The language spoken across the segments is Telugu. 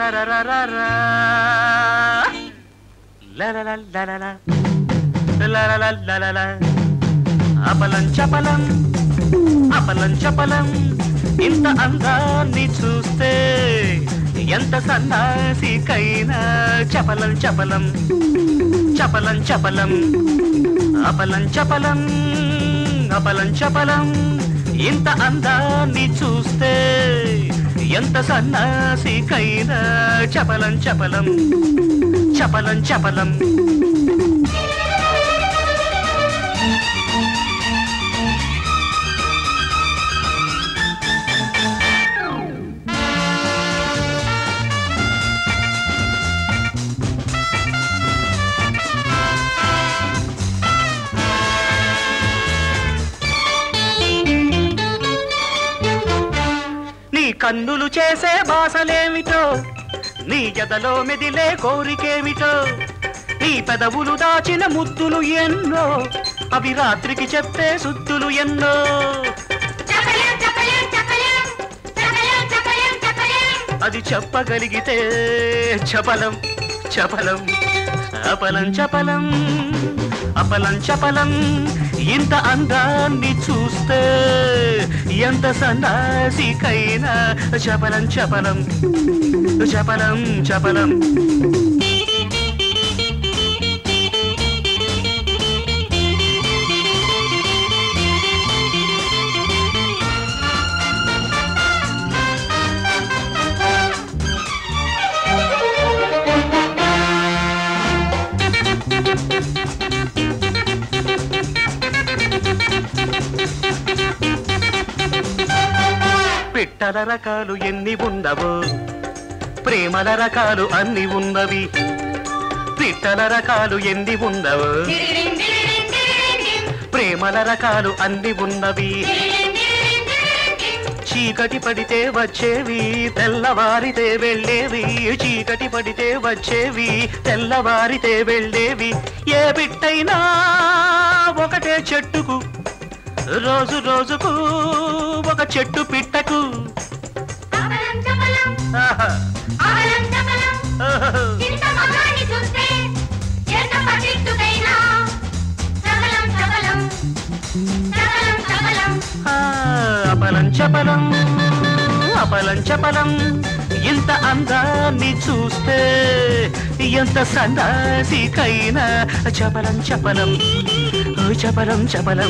లరరరరరా. లరలలలల. లరలలలల. అపలం చపలం అపలం చపలం ఇంత అందాన్ని చూస్తే ఎంత సన్నాసికైనా చపలం చపలం చపలం చపలం అపలం చపలం అపలం చపలం ఇంత అందాన్ని చూస్తే ఎంత సన్నాసికైనా చపలం చపలం చపలం చపలం నీ కన్నులు చేసే బాసలేమిటో నీ ఎదలో మెదిలే కోరికేమిటో నీ పెదవులు దాచిన ముద్దులు ఎన్నో అవి రాత్రికి చెప్పే సుద్దులు ఎన్నో చపలం చపలం చపలం చపలం చపలం చపలం అది చెప్పగలిగితే చపలం చపలం అపలం చపలం అపలం చపలం ఇంత అందాన్ని చూస్తే ఎంత సన్నాసికైనా చపలం చపలం చపలం చపలం పిట్టల రకాలు ఎన్ని ఉన్నవో ప్రేమల రకాలు అన్ని ఉన్నవి పిట్టల రకాలు ఎన్ని ఉన్నవో డిరిడిం డిరిడిం డిరిడిం ప్రేమల రకాలు అన్ని ఉన్నవి డిరిడిం డిరిడిం డిరిడిం చీకటి పడితే వచ్చేవి తెల్లవారితే వెళ్ళేవి చీకటి పడితే వచ్చేవి తెల్లవారితే వెళ్ళేవి ఏ బిట్టైనా ఒకటే చెట్టుకు రోజు రోజుకు ఒక చెట్టు పిట్టకు చపలం చపలం ఆహా, ఆలం చపలం ఆహా. ఇంత మగాన్ని చూస్తే ఎంత పట్టించుకైనా చపలం చపలం చపలం చపలం ఆ, అపలం చపలం అపలం చపలం ఇంత అందాన్ని చూస్తే ఎంత సన్నాసికైనా చపలం చపలం ఓ చపలం చపలం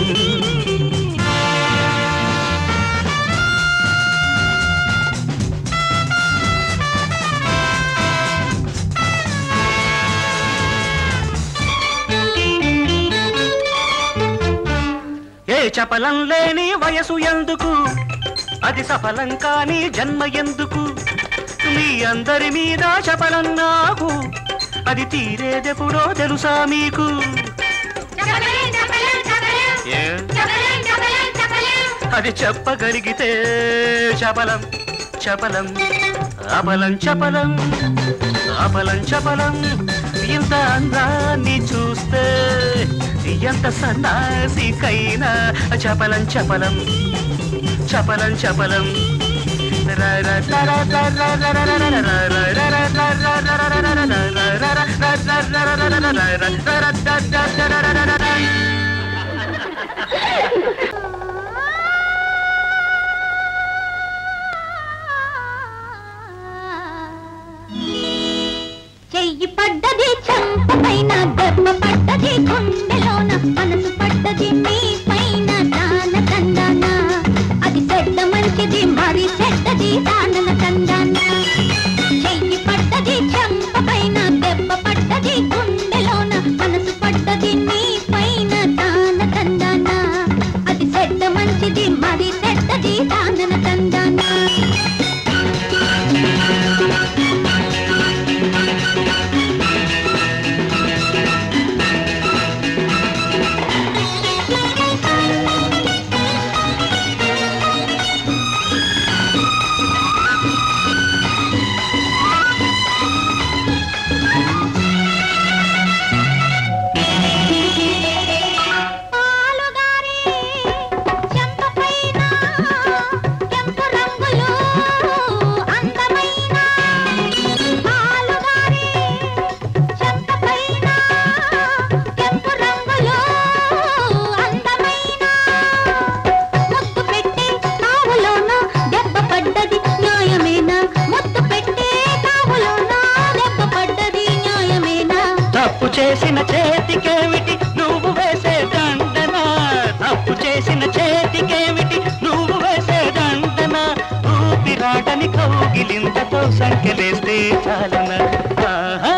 ఏ చపలం లేని వయసు ఎందుకు అది సఫలం కాని జన్మ ఎందుకు మీ అందరి మీద చపలం నాకు అది తీరేదెప్పుడో తెలుసా మీకు చపలం చపలం చపలం ఏ? చపలం చపలం చపలం అది చెప్పగలిగితే చపలం చపలం అబలం చపలం అబలం చపలం ఇంత అందాన్ని చూస్తే ఎంత సన్నాసికైనా చపలం చపలం చపలం చపలం చెయ్యి పడ్డది చంప పైన దెబ్బ పడ్డది గుండెలోన మనసు పడ్డది నీ పైన దాన తందాన అది చెడ్డ మంచిది మరి చెడ్డది దానన తందాన చెయ్యి పడ్డది చంప పైన దెబ్బ పడ్డది గుండెలోన మనసు పడ్డది నీ పైన దాన తందాన అది చెడ్డ మంచిది మరి చెడ్డది దానన తందాన ఆ చేసిన చేతికేమిటి నువ్వు వేసే దండన తప్పు చేసిన చేతికేమిటి నువ్వు వేసే దండన ఊపిరాటని కౌగిలింతతో సంఖ్యలేస్తే చాలన ఆహా.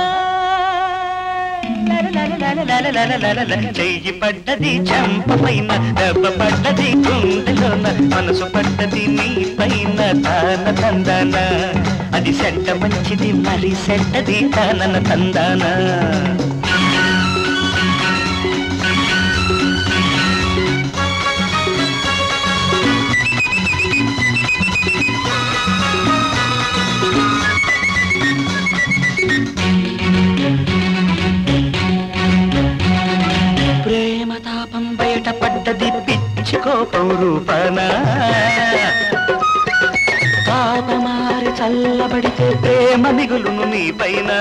లలలలలలలలలల. చెయ్యి పడ్డది చంప పైన దెబ్బ పడ్డది గుండెలోన మనసు పడ్డది నీ పైన తాన తందాన అది సెట్ట మంచిది మరి సెట్టది తానన తందాన ప్రేమ తాపం బయట పడ్డది పిచ్చి కోపం రూపాన తాపమారి చల్లబడితే ప్రేమ మిగులును నీ పైన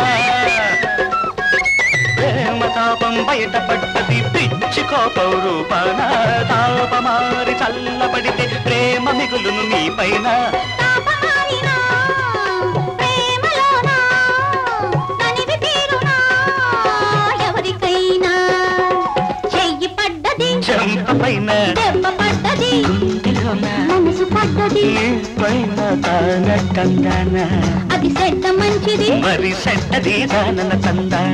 ప్రేమ తాపం బయట పడ్డది పిచ్చి కోపం రూపాన తాపమారి చల్లబడితే ప్రేమ మిగులును నీ పైన తాపమారినా, ప్రేమలోనా, తనివి తీరునా, ఎవరికైనా చెయ్యి పడ్డది చెంప పైన దెబ్బ పడ్డది గుండెలోన మనసు పడ్డది నీ పైన తాన తందాన అది సెట్ట మంచిది మరి సెట్టది దానన తందాన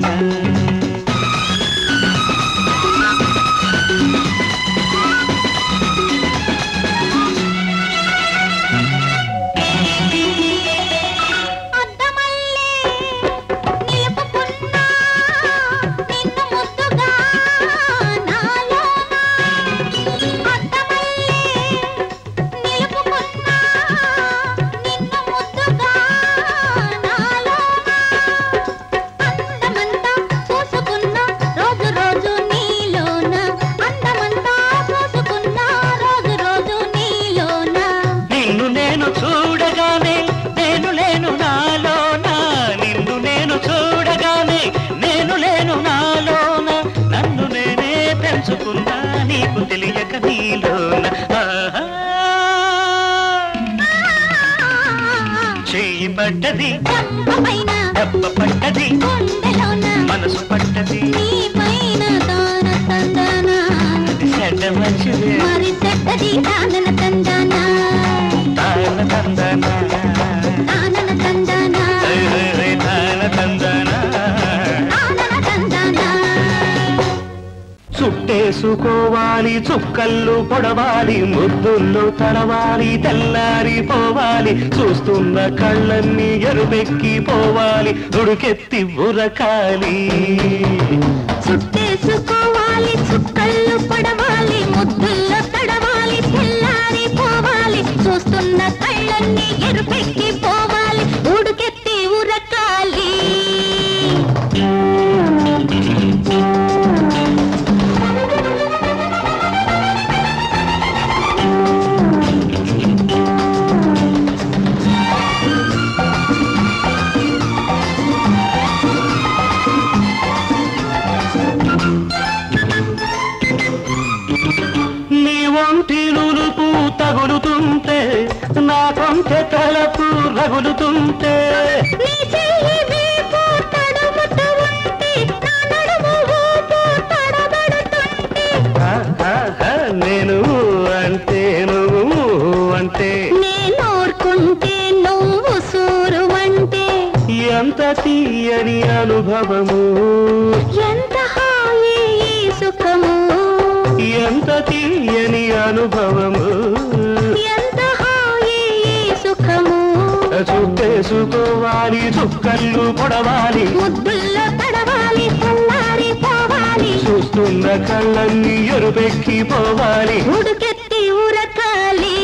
అద్దమల్లే నిలుపుకున్నా నిన్ను ముద్దుగా నాలోన అద్దమల్లే నిలుపుకున్నా నిన్ను ముద్దుగా నాలోన అందమంతా చూసుకున్నా రోజు రోజు నీలోన అందమంతా చూసుకున్నా రోజు రోజు నీలోన నిన్ను నేను చూడగానే నేను లేను నాలోన నిన్ను నేను చూడగానే నేను లేను నాలోన నన్ను నేనే పెంచుకున్నా నీకు తెలియక నీలోన ఆహా. చెయ్యి పడ్డది పైన దెబ్బ పడ్డది గుండెలోన మనసు పడ్డది నీ పైన తాన తందన అది చెడ్డ మంచిది మరి చెడ్డది తానన తందన తాన తందన తానన తందన తాన తందన తానన తందన చుట్టేసుకోవాలి చుక్కళ్ళు పొడవాలి ముద్దుల్లో తడవాలి తెల్లారి పోవాలి చూస్తున్న కళ్ళన్నీ ఎరుపెక్కి పోవాలి ఉడుకెత్తి ఉరకాలి చుట్టేసుకోవాలి చుక్కళ్ళు పడవాలి ముద్దుల్లో తడవాలి తెల్లారి పోవాలి చూస్తున్న కళ్ళన్నీ ఎరుపెక్కి పోవాలి ఉడుకెత్తి ఉరకాలి నీ ఒంటి నులుపు తగులుతుంటే నా కొంచె తలపు రగులుతుంటే నీ చెయ్యి వీపు తడుముతూ ఉంటే, నా నడుము ఊపు తడబడుతుంటే, ఆ, ఆ, ఆ, నేను అంటే నువ్వు అంటే నేనోర్కుంటే నువ్వు సూరువంటే ఎంత తీయని అనుభవము ఎంత హాయి ఈ సుఖము ఎంత తీయని అనుభవము ఎంత హాయి ఈ సుఖము చుట్టేసుకోవాలి చుక్కళ్ళు పొడవాలి ముద్దుల్లో తడవాలి తెల్లారి పోవాలి చూస్తున్న కళ్ళన్నీ ఎరుపెక్కి పోవాలి ఉడుకెత్తి ఉరకాలి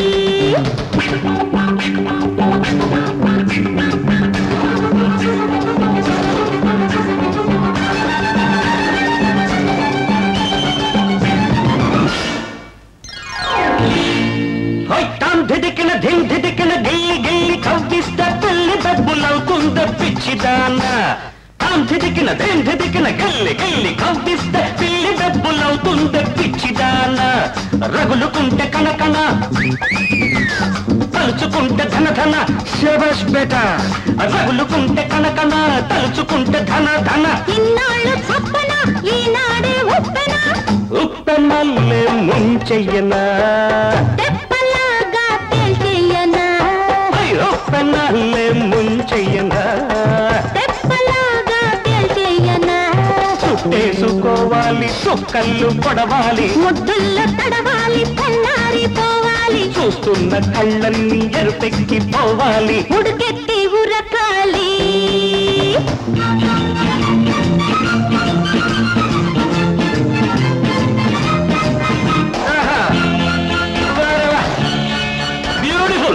హొయ్టాం ధిదికిన ధిం ధిదికిన గిల్లి గిల్లి కవ్విస్తే పిల్లి దబ్బులవుతుంద పిచ్చిదాన తాం ధిదికిన ధిం ధిదికిన గిల్లి గిల్లి కవ్విస్తే పిల్లి దబ్బులవుతుంద పిచ్చిదాన రగులుకుంటే కనకన తలుచుకుంటే ధన ధన శబస్ బేట రగులుకుంటే కనకన తలుచుకుంటే ధన ధన ఇన్నాళ్ళు చప్పన ఈనాడే ఉప్పెన ఉప్పెనల్లే ముంచెయ్యనా తెప్పలాగా తేల్చేయనా ఉప్పెనల్లే ముంచెయ్యనా తెప్పలాగా తేల్చేయనా చుట్టేసుకోవాలి చుక్కళ్ళు పొడవాలి ముద్దుల్లో తడవాలి తెల్లారిపోవాలి చూస్తున్న కళ్ళన్నీ ఎరుపెక్కి పోవాలి ఉడుకెత్తి ఉరకాలి బ్యూటిఫుల్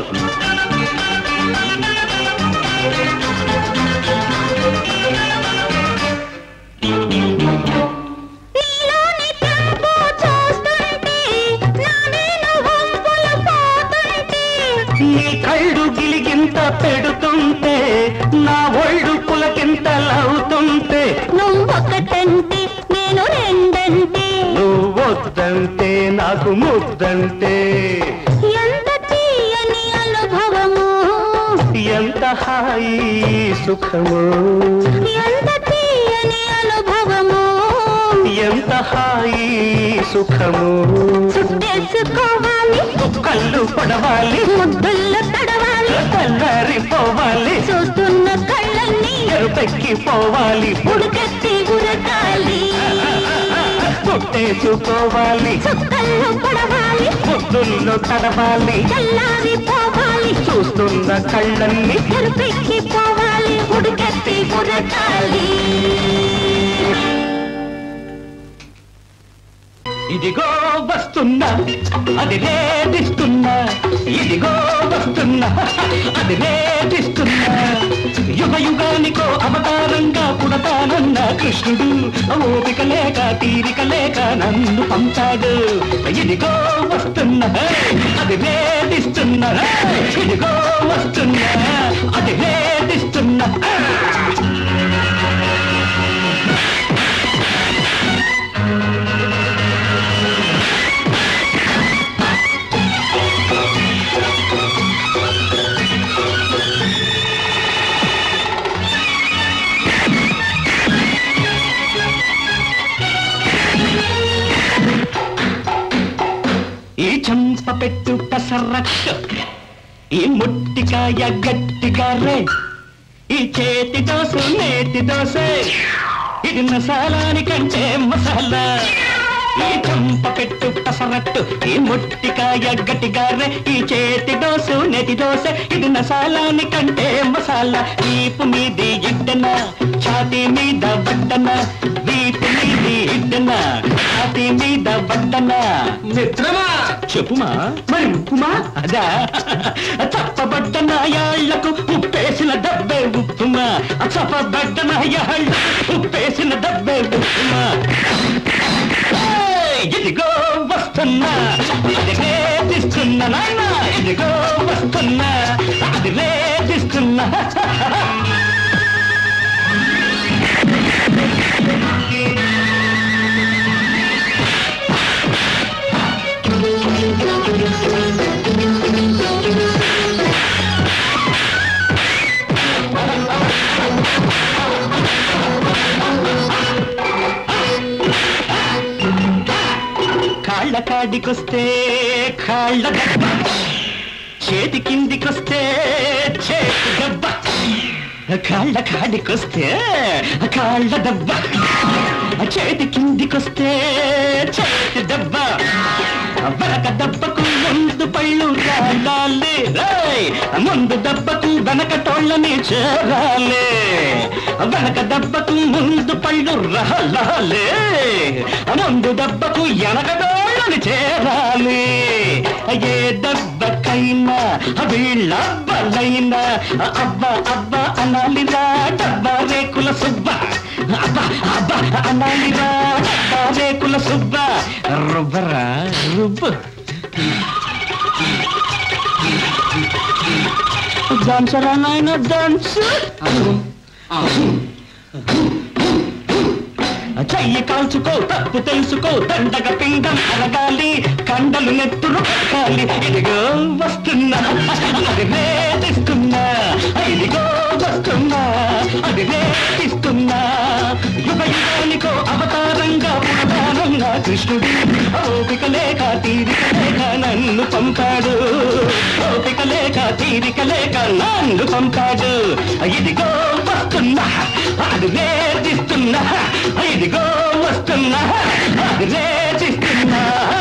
నీలోని తంపు చూస్తుంటే నానేను వంపులు పోతుంటే నీ కళ్ళు గిలిగింత పెడుతుంటే నా ఒళ్ళు పులకింత లవుతుంటే నువ్వొకటంటే నేను రెండంటే నువ్వు వద్దంటే నాకు ముద్దంటే ఎంత తీయని అనుభవము ఎంత హాయి సుఖము ఎంత తీయని అనుభవము ఎంత హాయి సుఖము చుట్టేసుకోవాలి కళ్ళు పడవాలి ముద్దుల్లో తడవాలి తెల్లారిపోవాలి చూస్తున్న కళ్ళన్నీ ఎరుపెక్కి పోవాలి ఉడుకెత్తి ఉరకాలి పుట్టేసుకోవాలి చుక్కల్లో పడవాలి ముద్దుల్లో తడవాలి చల్లారిపోవాలి చూస్తున్న కళ్ళన్నీ తెరుపెక్కి పోవాలి ఉడుకెత్తి ఉరకాలి ఇదిగో వస్తున్నా అది వేధిస్తున్నా ఇదిగో వస్తున్నా అది వేధిస్తున్నా యుగ యుగానికో అవతారంగా పుడతానన్న కృష్ణుడు ఓపిక లేక తీరిక లేక నన్ను పంపాడు ఇదిగో వస్తున్నా అది వేధిస్తున్నా ఇదిగో వస్తున్నా అది వేధిస్తున్నా ఈ చంప పెట్టు పసరక్కు ఈ ముట్టికాయ గట్టిగా రే ఈ చేతి దోసు నేతి దోసే ఇది మసాలానికంటే మసాలా ఈ చంప పెట్టు పసరట్టు ఈ ముట్టికాయ గట్టిగా రే ఈ చేతి దోసు నేతి దోస ఇది మసాలానికంటే మసాలా వీపు మీది ఇడ్డన ఛాతి మీద బట్టన వీపు మీది ఇడ్డన ఛాతి మీద బట్టన మిత్రమా చెప్పుమా మరి ఉప్పుమా అదా చప్పబడ్డ నాయాళ్లకు ఉప్పేసిన దబ్బే ఉప్పుమా చప్పబడ్డ నాయాళ్లకు ఉప్పేసిన దబ్బే ఉప్పుమా ఏయ్, ఇదిగో వస్తున్నా అది రేపిస్తున్నా నాన్న ఇదిగో వస్తున్నా అది రేపిస్తున్నా కాళ్ళ కాడికొస్తే కాళ్ళ దెబ్బ చేతి కిందికొస్తే చేతి దెబ్బ కాళ్ళ కాడికొస్తే కాళ్ళ దెబ్బ చేతి కిందికొస్తే చేతి దెబ్బ వెనక దెబ్బకు ముందు పళ్ళు రాలాలి రేయ్! ముందు దెబ్బకు వెనక తోళ్ళని చేరాలి వెనక దెబ్బకు ముందు పళ్ళు రాలాలి ముందు దెబ్బకు వెనక తోళ్ళని చేరాలి ఏ దెబ్బకైనా వీళ్ళబ్బలైనా అబ్బ అబ్బ అనాలిరా డబ్బా రేకుల సుబ్బ అబ్బ అబ్బ అనాలిరా డబ్బా రేకుల సుబ్బ రుబ్బరా రుబ్బు డాన్సరా నాయన డాన్స్ చెయ్యి కాల్చుకో తప్పు తెలుసుకో దండగ పిండం అరగాలి కండలు నెత్తురు కాలి ఇదిగో వస్తున్నా అది వేధిస్తున్నా ఇదిగో వస్తున్నా అది వేధిస్తున్నా యుగ యుగానికో అవతారంగా ప్రధానంగా కృష్ణుడు ఓపిక లేక తీరిక లేక నన్ను పంపాడు ఓపిక లేక తీరిక లేక నన్ను పంపాడు ఇదిగో వస్తున్నా అది వేధిస్తున్నా ఇదిగో వస్తున్నా అది వేధిస్తున్నా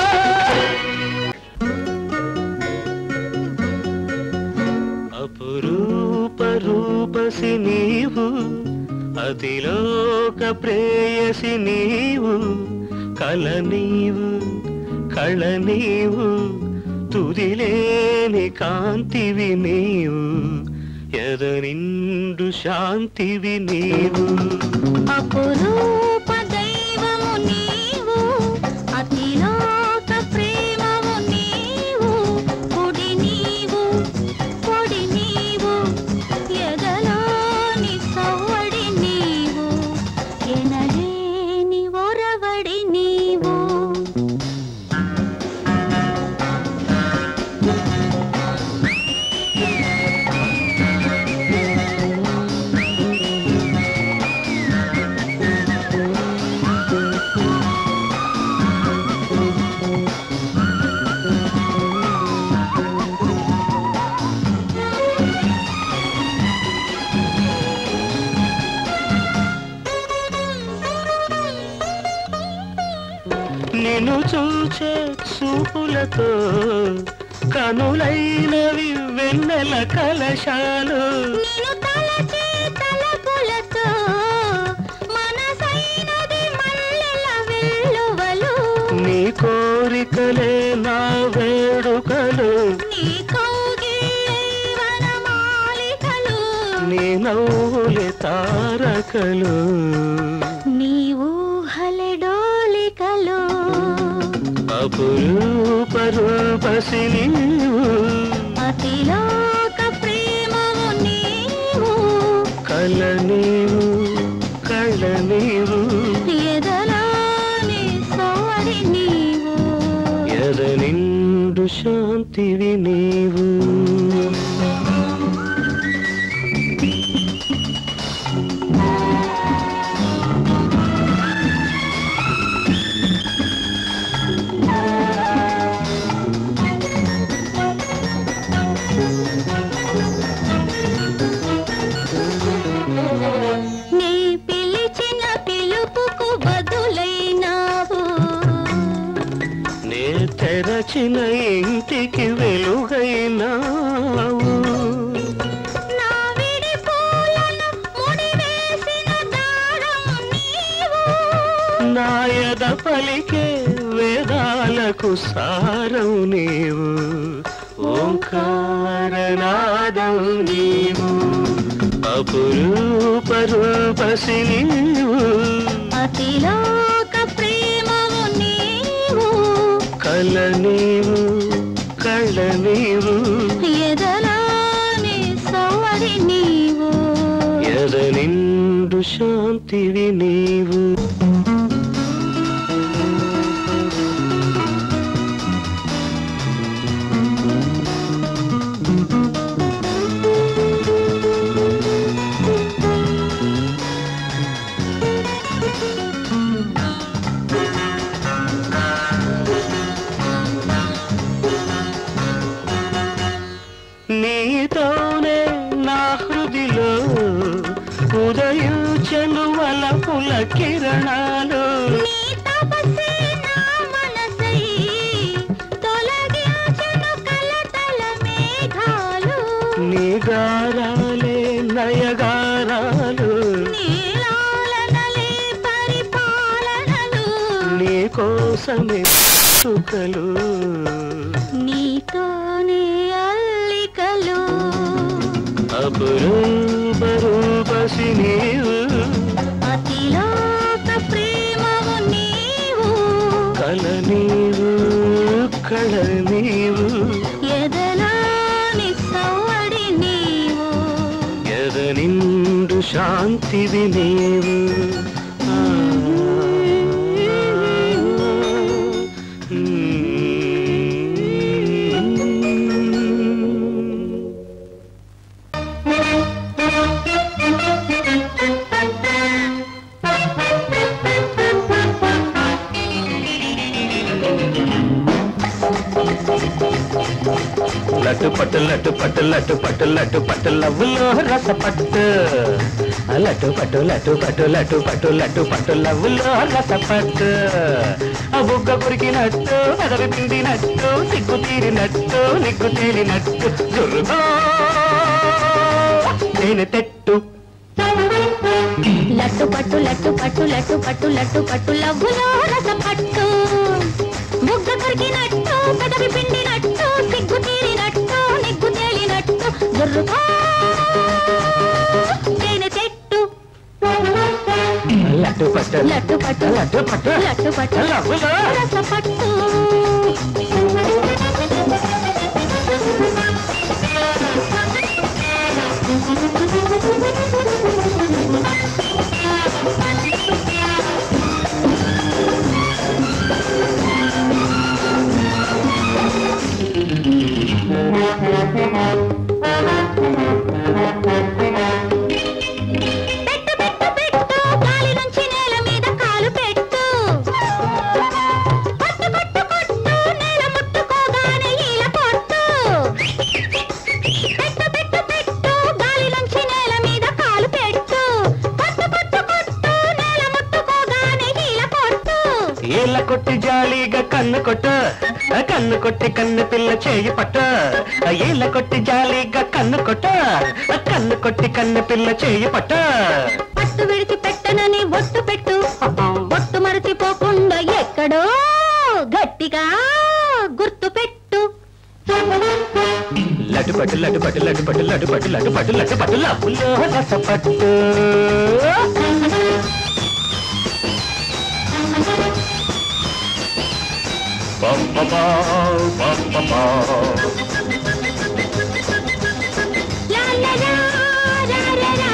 అపురూప రూపసి నీవు అతిలోక ప్రేయసి నీవు కల నీవు కళ నీవు తుదిలేని కాంతివి నీవు ఎద నిండు శాంతివి నీవు అపురూప దైవము నీవు అతిలోక ప్రేమము నీవు పొడి నీవు పొడి నీవు ఎదలోని సవ్వడి నీవు ఎనలేని ఒరవడి నీవు నిన్ను చూచే చూపులతో కనులైనవి వెన్నెల కలశాలు నిన్ను తలచే తలపులతో మనసైనది మల్లెల వెల్లువలు నీ కోరికలే నా వేడుకలు నీ కౌగిళ్ళే వనమాలికలు నీ నవ్వులే తారకలు నీ ఊహలే డోలికలు అపురూప రూపసి నీవు అతిలోక ప్రేమము నీవు కల నీవు కళ్ళ నీవు ఎదలాని సవడి నీవు ఎద నిండు శాంతివి నీవు నీ పిలిచిన పిలుపుకు బదులైనావు నే తెరచిన ఇంటికి వెలుగైనావు నా విడి పూలను ముడివేసిన దారం నీవు నాయద పలికే వేదాలకు సారం నీవు ఓంకారనాదం నీవు అపురూప రూపసి నీవు అతిలోక ప్రేమము నీవు కల నీవు కళ్ళ నీవు ఎదలాని సవడి నీవు ఎద నిండు శాంతివి నీవు నీతోనే నా హృదిలో ఉదయించను వలపుల కిరణాలు నీ తపస్సే నా మనసై తొలగించును కలతల మేఘాలు నీ గారాలే నయగారాలు నీలాలనలే పరిపాలనలు నీ కోసమే చుకలు నీతోనే అల్లికలు అపురూప రూపసి నీవు అతిలోక ప్రేమము నీవు కల నీవు కళ నీవు ఎదలాని సవ్వడి నీవు ఎద నిండు శాంతివి నీవు ఆ లట్టు పట్టు లట్టు పట్టు లట్టు పట్టు లట్టు పట్టు లవ్వులో రస పట్టు లట్టు పట్టు లట్టు పట్టు లట్టు పట్టు లట్టు పట్టు లవ్వులో రస పట్టు ఆ బుగ్గ కురికినట్టు పెదవి పిండినట్టు సిగ్గు తీరినట్టు నిగ్గు తేలినట్టు జుర్రుగా నేను తెట్టు లట్టు పట్టు లట్టు పట్టు లట్టు పట్టు లట్టు పట్టు లవ్వులో రస పట్టు ముగ్గ కొరికినట్టు పెదవి పిండినట్టు సిగ్గు తీరినట్టు నిగ్గు తేలినట్టు జుర్రుగా తేనె చెట్టు లట్టు పట్టు లట్టు పట్టు లట్టు పట్టు లట్టు పట్టు లవ్వులో రస పట్టు పెట్టు పెట్టు పెట్టు గాలి నుంచి నేల మీద కాలు పెట్టు కొట్టు కొట్టు కొట్టు నేల ముట్టుకోగానే ఈల కొట్టు పెట్టు పెట్టు పెట్టు గాలి నుంచి నేల మీద కాలు పెట్టు కొట్టు కొట్టు కొట్టు నేల ముట్టుకోగానే ఈల కొట్టు ఏళ్ళ కొట్టి జాలీగా కన్ను కొట్టు ఆ కన్ను కొట్టి కన్ను పిల్ల చేయి పట్టు ఆ ఏళ్ళ కొట్టి జాలీగా కన్ను కొట్టు ఆ కన్ను కొట్టి కన్ను పిల్ల చేయి పట్టు పట్టు విడిచి పెట్టనని ఒట్టు పెట్టు ఒట్టు మరచిపోకుండా ఎక్కడో గట్టిగా గుర్తు పెట్టు లడ్డు పట్టు లడ్డు పట్టు లడ్డు పట్టు లడ్డు పట్టు లడ్డు పట్టు లడ్డు పట్టు లవ్వులో రస పట్టు బొమ్మబా, బొమ్మబా. లా లా లా, రా రా రా.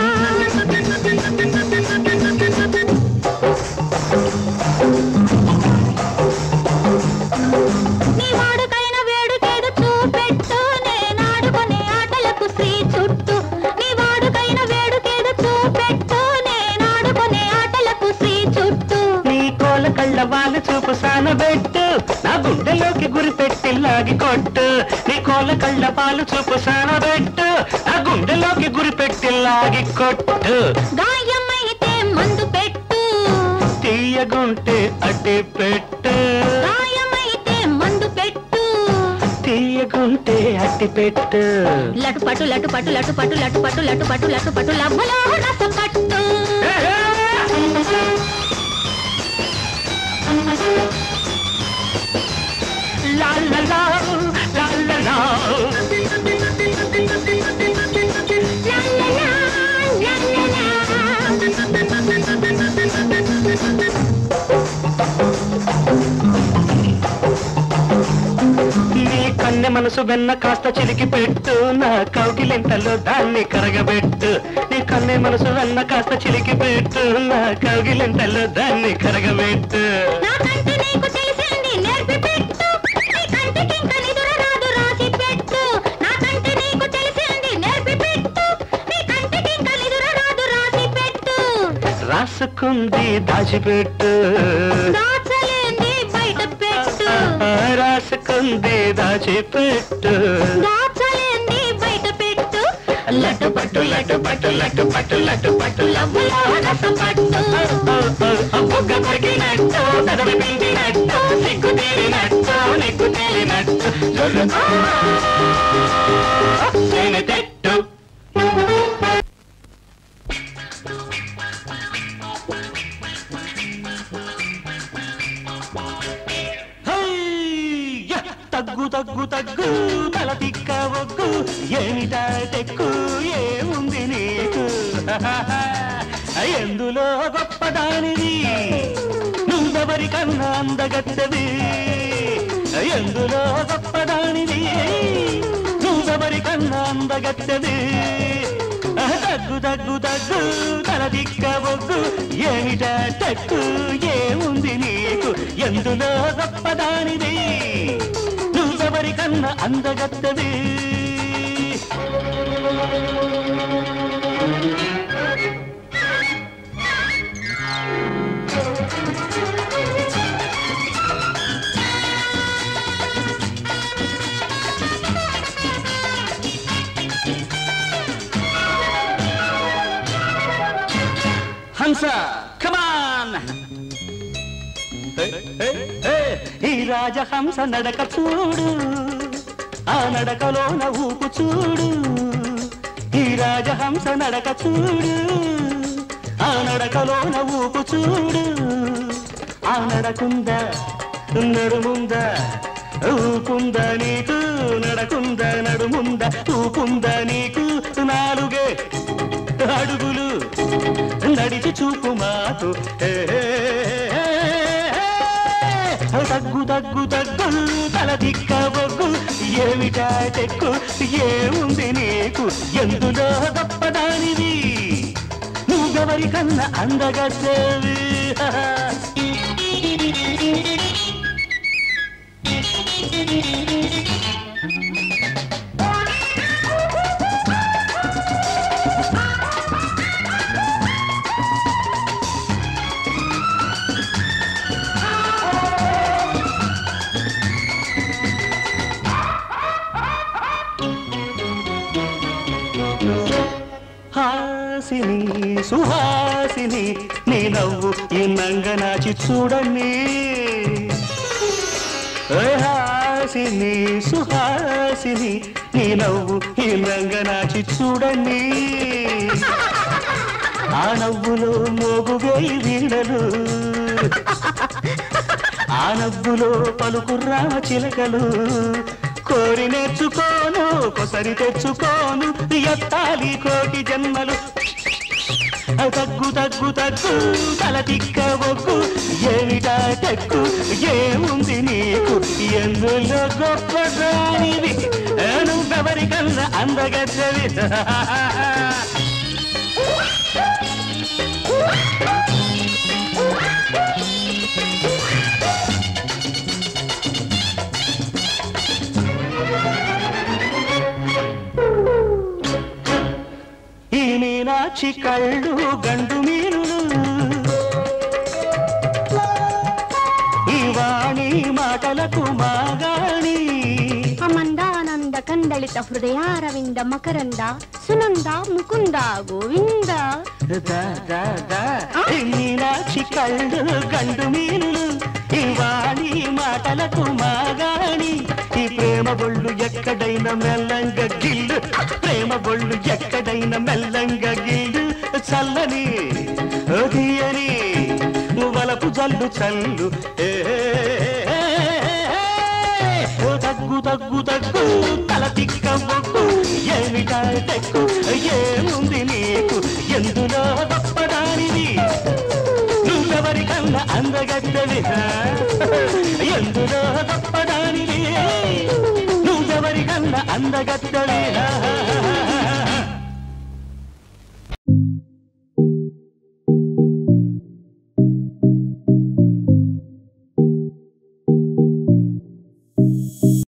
నీ వాడుకైన వేడుకేదో చూపెట్టు నేనాడుకునే ఆటలకు శ్రీ చుట్టూ నీ వాడుకైన వేడుకేదో చూపెట్టు నేనాడుకునే ఆటలకు శ్రీ చుట్టూ నీ కోల కళ్ళ వాళ్ళు చూపు సానబెట్టు నా గుండెలోకి గురి పెట్టి లాగి కొట్టు నీ కోల కళ్ళ పాలు చూపు సానబెట్టు నా గుండెలోకి గురి పెట్టి లాగి కొట్టు గాయమైతే మందు పెట్టు తీయగుంటే అడ్డి పెట్టు గాయమైతే మందు పెట్టు తీయగుంటే అడ్డి పెట్టు లటు పట్టు లటు పట్టు లటు పట్టు లటు పట్టు లటు పట్టు లటు పట్టు లవ్వలో రస పట్టు లా లా లా, లా లా లా. లా లా లా, లా లా లా. నీ కన్నె మనసు వెన్న కాస్త చిలికి పెట్టు నా కౌగిలింతలో దాన్ని కరగబెట్టు నీ కన్నె మనసు వెన్న కాస్త చిలికి పెట్టు నా కౌగిలింతలో దాన్ని కరగబెట్టు నాకంటే నీకు తెలిసింది నేర్పి పెట్టు నీ కంటికి ఇంక నిదుర రాదు రాసి పెట్టు నాకంటే నీకు తెలిసింది నేర్పి పెట్టు నీ కంటికి ఇంక నిదుర రాదు రాసి పెట్టు రాసుకుంది దాచిపెట్టు దాచలేంది బయట పెట్టు ఆ, రాసుకుంది దాచిపెట్టు దాచలేంది బయట పెట్టు లడ్డు పట్టు లడ్డు పట్టు లడ్డు పట్టు లడ్డు పట్టు లవ్వులో రసం పట్టు బుగ్గ కొరికినట్టు పెదవి పిండినట్టు సిగ్గు తీరినట్టు నిగ్గు తేలినట్టు జొర్రుకో, తేనె తెట్టు హయ్య! తగ్గు తగ్గు తగ్గు తల తిక్క ఒగ్గు ఏమిటా తెక్కు ఏముంది నీకు ఎందులో గొప్పదానిది నువ్వెవరికన్నా అందగత్తది ఎందులో గొప్పదానిది నువ్వెవరికన్నా అందగత్తది తగ్గు తగ్గు తగ్గు తల దిక్క బొగ్గు ఏమిట తగ్గు ఏముంది నీకు ఎందులో గొప్పదానిది నువ్వెవరికన్నా అందగత్తది కమాన్ ఈ రాజహంస నడక చూడు ఆ నడకలోన ఊపు చూడు ఈ రాజహంస నడక చూడు ఆ నడకలోన ఊపు చూడు ఆ నడకుందా నడుముందా ఊపుందా నీకు నడకుందా నడుముందా ఊపుందా నీకు నాలుగే అడుగులు నడిచి చూపు మాకు ఏ, ఏ, ఏ, ఏ, తగ్గు తగ్గు తగ్గు తల దిక్క బొగ్గు ఏమిటా చెక్కు ఏముంది నీకు ఎందులో గొప్పదానివి నువ్వెవరి కన్నా అందగత్తేవి హాసిని సుహాసిని నీ నవ్వు ఈ నంగనాచి చూడండి ఓ హాసిని సుహాసిని నీ నవ్వు ఈ నంగనాచి చూడండి ఆ నవ్వులో మోగువేయి వీడలు ఆ నవ్వులో పలుకు రామ చిలకలు కోరి నేర్చుకోను కొసరి తెచ్చుకోను ఎత్తాలి కోటి జన్మలు తగ్గు తగ్గు తగ్గు తల తిక్క ఒగ్గు ఏమిటా తెక్కు ఏముంది నీకు ఎందులో గొప్పదానివి నువ్వెవరికన్నా అందగద్దవి ఈ మీనాక్షి కళ్ళు గండు మీనులు ఈ వాణి మాటలకు మాగాణి అమందానంద కందళిత హృదయారవింద మకరంద సునంద ముకుంద గోవింద దా, దా, దా. ఈ మీనాక్షి కళ్ళు గండు మీనులు ఈ వాణి మాటలకు మాగాణి ఈ ప్రేమ బొళ్ళు ఎక్కడైనా మెల్లంగ గిల్లు ప్రేమ బొళ్ళు ఎక్కడైనా మెల్లంగ గిల్లు చల్లని ఓ తీయని వలపు జల్లు చల్లు ఏ, ఏ, ఏ, ఏ, ఓ తగ్గు తగ్గు తగ్గు తల తిక్క మొగ్గు ఏమిటా తెక్కు ఏముంది నీకు ఎందులో గొప్పదానివి నువ్వెవరికన్నా అందగత్తవి ఎందులో గొప్పదానివి నువ్వెవరికన్నా అందగత్తవి